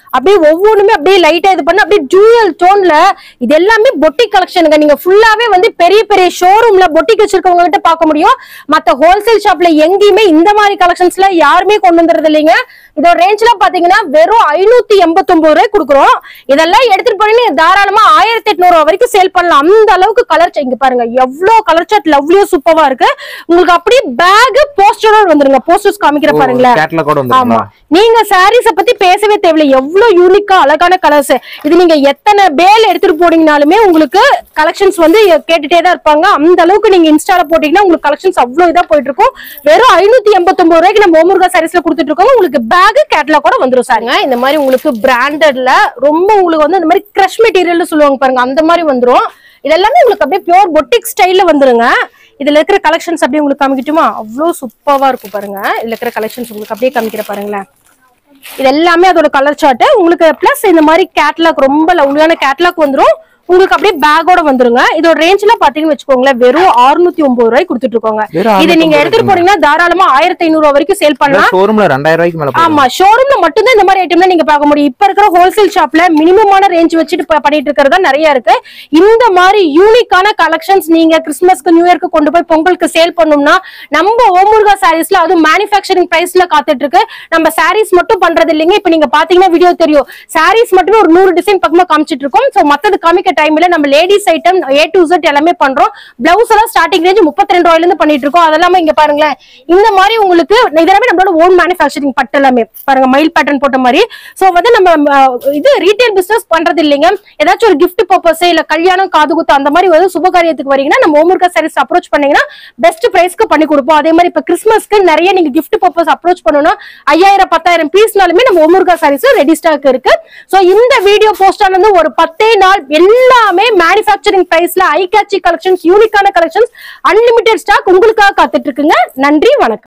அப்படியே ஒவ்வொன்றுமே அப்படியே லைட்டா இது பண்ண அப்படியே ஜூவல் டோன்ல இது எல்லாமே பொட்டிக் கலெக்ஷனுங்க நீங்க ஃபுல்லாவே வந்து பெரிய பெரிய ஷோரூம்ல பொட்டிக் வச்சிருக்கவங்க கிட்ட பார்க்க முடியும் மத்த ஹோல்சேல் ஷாப்ல எங்கேயுமே இந்த மாதிரி கலெக்ஷன்ஸ்ல யாருமே கொண்டு வந்துறது இல்லைங்க இதோட ரேஞ்ச்ல பாத்தீங்கன்னா வெறும் ஐநூத்தி எண்பத்தி ஒன்பது ரூபாய் கொடுக்குறோம் இதெல்லாம் எடுத்துட்டு போய் நீங்க தாராளமா ஆயிரத்தி எட்நூறு ரூபா வரைக்கும் சேல் பண்ணலாம் அந்த அளவுக்கு கலர் இங்க பாருங்க எவ்வளவு கலர் சார்ட் லவ்லியோ சூப்பரா இருக்கு உங்களுக்கு அப்படியே பேக் போஸ்டரோட வந்துருங்க போஸ்டர்ஸ் காமிக்கிற பாருங்களேன் கேட்லாக் ஆமா வந்துருங்களா நீங்க சாரீஸ பத்தி பேசவே தேவையில்லை எவ்வளவு யூனிக்கா அழகான கலர்ஸ் இது நீங்க எத்தனை பேல் எடுத்துட்டு போனீங்கனாலுமே உங்களுக்கு கலெக்ஷன்ஸ் வந்து கேட்டுட்டே தான் இருப்பாங்க அந்த அளவுக்கு நீங்க இன்ஸ்டால போட்டீங்கன்னா உங்களுக்கு கலெக்ஷன்ஸ் அவ்வளவு இதா போயிட்டு இருக்கும் வெறும் ஐநூத்தி எண்பத்தி ஒன்பது ரூபாய்க்கு நம்ம ஓமுருகா சாரீஸ்ல கொடுத்துட்டு இருக்கோம் உங்களுக்கு பேக் கேட்லாக் கூட வந்துரும் சாருங்க இந்த மாதிரி உங்களுக்கு பிராண்டட்ல ரொம்ப உங்களுக்கு வந்து இந்த மாதிரி கிரஷ் மெட்டீரியல் சொல்லுவாங்க பாருங்க அந்த மாதிரி வந்துரும் இதெல்லாமே உங்களுக்கு அப்படியே பியூர் பொட்டிக் ஸ்டைல்ல வந்துருங்க இதுல இருக்கிற கலெக்ஷன்ஸ் அப்படியே உங்களுக்கு காமிக்கட்டுமா அவ்வளோ சூப்பரா இருக்கும் பாருங்க இதுல இருக்கிற கலெக்ஷன்ஸ் உங்களுக்கு அப்படியே காமிக்கிற பாருங்களேன் இது எல்லாமே அதோட கலர் சார்ட் உங்களுக்கு பிளஸ் இந்த மாதிரி கேட்லாக் ரொம்ப லவ்லியான கேட்லாக் வந்துரும் உங்களுக்கு அப்படியே பேக்கோட வந்துருங்க இதோட ரேஞ்ச்ல பாத்தீங்கன்னு வச்சுக்கோங்களேன் வெறும் 609 ஒன்பது ரூபாய் கொடுத்துட்டு இருக்கோங்க வெறும் இது நீங்க எடுத்துட்டு போனீங்கன்னா தாராளமா ஆயிரத்தி ஐநூறு ரூபாய் வரைக்கும் சேல் பண்ணலாம் ஷோரூம்ல ரெண்டாயிரம் ரூபாய்க்கு மேல போகும் ஆமா ஷோரூம்ல மட்டும்தான் இந்த மாதிரி ஐட்டம்லாம் நீங்க பார்க்க முடியும் இப்ப இருக்கிற ஹோல்சேல் ஷாப்ல மினிமமான ரேஞ்ச் வச்சுட்டு ப- பண்ணிட்டு இருக்கிறதா நிறைய இருக்கு இந்த மாதிரி யூனிக்கான கலெக்ஷன்ஸ் நீங்க கிறிஸ்மஸ்க்கு நியூ இயர்க்கு கொண்டு போய் பொங்கலுக்கு சேல் பண்ணோம்னா நம்ம ஓமுருகா சாரீஸ்ல அதுவும் மேனுஃபேக்சரிங் பிரைஸ்ல காத்துட்டு இருக்கு நம்ம சாரீஸ் மட்டும் பண்றது இல்லைங்க இப்ப நீங்க பாத்தீங்கன்னா வீடியோ தெரியும் சாரீஸ் மட்டுமே ஒரு நூறு டிசைன் பக்கமா காமிச்சிட்டு இருக்கோம் சோ மத்தது காமிக்க டைம்ல நம்ம ladies item A to Z எல்லாமே பண்றோம் பிளவுஸ் எல்லாம் ஸ்டார்டிங் ரேஞ்ச் முப்பத்தி ரெண்டு ரூபாயில இருந்து பண்ணிட்டு இருக்கோம் அதெல்லாம இங்க பாருங்களேன் இந்த மாதிரி உங்களுக்கு இதெல்லாமே நம்மளோட ஓன் மேனுஃபேக்சரிங் பட்டு எல்லாமே பாருங்க மயில் பேட்டர்ன் போட்ட மாதிரி சோ வந்து நம்ம அஹ், இது ரீட்டைல் பிசினஸ் பண்றது இல்லைங்க ஏதாச்சும் ஒரு gift பர்பஸ் இல்ல கல்யாணம் காது குத்து அந்த மாதிரி வந்து சுப காரியத்துக்கு வரீங்கன்னா நம்ம ஓமுருகா சாரீஸ் அப்ரோச் பண்ணீங்கன்னா பெஸ்ட் பிரைஸ்க்கு பண்ணி கொடுப்போம் அதே மாதிரி இப்ப கிறிஸ்மஸ்க்கு நிறைய நீங்க gift பர்பஸ் அப்ரோச் பண்ணணும்னா ஐயாயிரம் பத்தாயிரம் பீஸ்னாலுமே நம்ம ஓமுருகா சாரீஸ் ரெடி ஸ்டாக் இருக்கு சோ இந்த வீடியோ போஸ்ட் ஆனது ஒரு பத்தே நாள் எல்லாமே மேனுஃபேக்சரிங் பிரைஸ்ல ஐ கேட்சி கலெக்ஷன்ஸ் யூனிக்கான கலெக்ஷன்ஸ் அன்லிமிட்டெட் ஸ்டாக் உங்களுக்காக காத்துட்டு இருக்குங்க நன்றி வணக்கம்